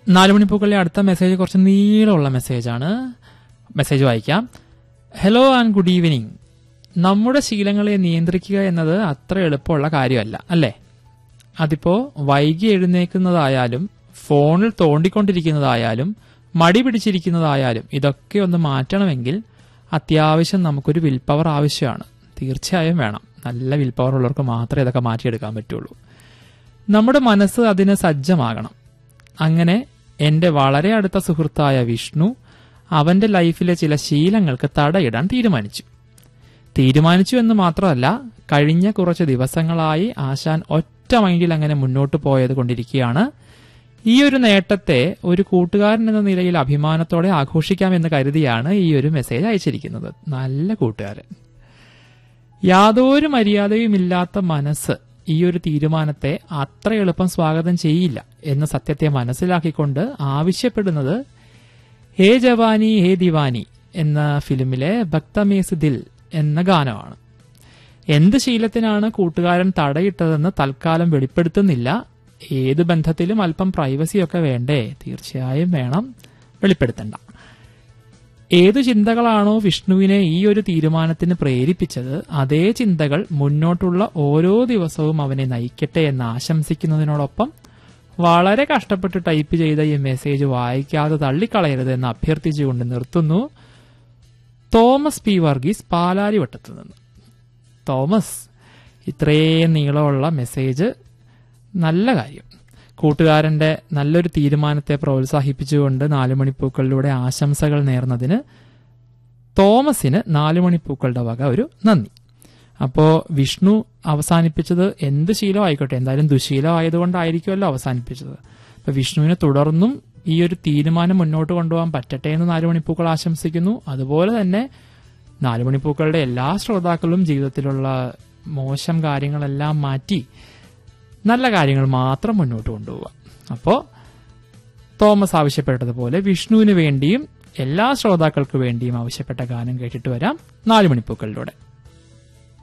നാലുമണിപ്പൂക്കളിലെ അടുത്ത മെസ്സേജ് കുറച്ച് നീളമുള്ള മെസ്സേജാണ് മെസ്സേജ് വായിക്കാം ഹലോ ആൻഡ് ഗുഡ് ഈവനിങ് നമ്മുടെ ശീലങ്ങളെ നിയന്ത്രിക്കുക എന്നത് അത്ര എളുപ്പമുള്ള കാര്യമല്ല അല്ലേ അതിപ്പോ വൈകി എഴുന്നേക്കുന്നതായാലും ഫോണിൽ തോണ്ടിക്കൊണ്ടിരിക്കുന്നതായാലും മടി പിടിച്ചിരിക്കുന്നതായാലും ഇതൊക്കെ ഒന്ന് മാറ്റണമെങ്കിൽ അത്യാവശ്യം നമുക്കൊരു വിൽ പവർ ആവശ്യമാണ് തീർച്ചയായും വേണം നല്ല വിൽ പവർ ഉള്ളവർക്ക് മാത്രമേ ഇതൊക്കെ മാറ്റിയെടുക്കാൻ പറ്റുള്ളൂ നമ്മുടെ മനസ്സ് അതിന് സജ്ജമാകണം അങ്ങനെ എന്റെ വളരെ അടുത്ത സുഹൃത്തായ വിഷ്ണു അവന്റെ ലൈഫിലെ ചില ശീലങ്ങൾക്ക് തടയിടാൻ തീരുമാനിച്ചു തീരുമാനിച്ചു എന്ന് മാത്രമല്ല കഴിഞ്ഞ കുറച്ച് ദിവസങ്ങളായി ആശാൻ ഒറ്റ മൈൻഡിൽ അങ്ങനെ മുന്നോട്ട് പോയത് കൊണ്ടിരിക്കുകയാണ് ഈ ഒരു നേട്ടത്തെ ഒരു കൂട്ടുകാരൻ എന്ന നിലയിൽ അഭിമാനത്തോടെ ആഘോഷിക്കാമെന്ന് കരുതിയാണ് ഈ ഒരു മെസ്സേജ് അയച്ചിരിക്കുന്നത് നല്ല കൂട്ടുകാരൻ യാതൊരു മര്യാദയുമില്ലാത്ത മനസ്സ് ഈ ഒരു തീരുമാനത്തെ അത്ര എളുപ്പം സ്വാഗതം ചെയ്യില്ല എന്ന സത്യത്തെ മനസ്സിലാക്കിക്കൊണ്ട് ആവശ്യപ്പെടുന്നത് ഹേ ജവാനി ഹേ ദിവാനി എന്ന ഫിലിമിലെ ഭക്തമേസ് ദിൽ എന്ന ഗാനമാണ് എന്ത് ശീലത്തിനാണ് കൂട്ടുകാരൻ തടയിട്ടതെന്ന് തൽക്കാലം വെളിപ്പെടുത്തുന്നില്ല ഏത് ബന്ധത്തിലും അല്പം പ്രൈവസിയൊക്കെ വേണ്ടേ തീർച്ചയായും വേണം വെളിപ്പെടുത്തണ്ട ഏതു ചിന്തകളാണോ വിഷ്ണുവിനെ ഈ ഒരു തീരുമാനത്തിന് പ്രേരിപ്പിച്ചത് അതേ ചിന്തകൾ മുന്നോട്ടുള്ള ഓരോ ദിവസവും അവനെ നയിക്കട്ടെ എന്ന് ആശംസിക്കുന്നതിനോടൊപ്പം വളരെ കഷ്ടപ്പെട്ട് ടൈപ്പ് ചെയ്ത ഈ മെസ്സേജ് വായിക്കാതെ തള്ളിക്കളയരുത് എന്ന് അഭ്യർത്ഥിച്ചുകൊണ്ട് നിർത്തുന്നു തോമസ് പി വർഗീസ് പാലാരിവട്ടത്ത് നിന്ന് തോമസ് ഇത്രയും നീളമുള്ള മെസ്സേജ് നല്ല കാര്യം കൂട്ടുകാരന്റെ നല്ലൊരു തീരുമാനത്തെ പ്രോത്സാഹിപ്പിച്ചുകൊണ്ട് നാലുമണിപ്പൂക്കളിലൂടെ ആശംസകൾ നേർന്നതിന് തോമസിന് നാലുമണിപ്പൂക്കളുടെ വക ഒരു നന്ദി അപ്പോ വിഷ്ണു അവസാനിപ്പിച്ചത് എന്ത് ശീലം ആയിക്കോട്ടെ എന്തായാലും ദുശീലം ആയതുകൊണ്ടായിരിക്കുമല്ലോ അവസാനിപ്പിച്ചത് അപ്പൊ വിഷ്ണുവിന് തുടർന്നും ഈ ഒരു തീരുമാനം മുന്നോട്ട് കൊണ്ടുപോകാൻ പറ്റട്ടെ എന്ന് നാലുമണിപ്പൂക്കൾ ആശംസിക്കുന്നു അതുപോലെ തന്നെ നാലുമണിപ്പൂക്കളുടെ എല്ലാ ശ്രോതാക്കളും ജീവിതത്തിലുള്ള മോശം കാര്യങ്ങളെല്ലാം മാറ്റി നല്ല കാര്യങ്ങൾ മാത്രം മുന്നോട്ട് കൊണ്ടുപോവുക അപ്പോൾ തോമസ് ആവശ്യപ്പെട്ടതുപോലെ വിഷ്ണുവിന് വേണ്ടിയും എല്ലാ ശ്രോതാക്കൾക്ക് വേണ്ടിയും ആവശ്യപ്പെട്ട ഗാനം കേട്ടിട്ട് വരാം നാലുമണിപ്പൂക്കളിലൂടെ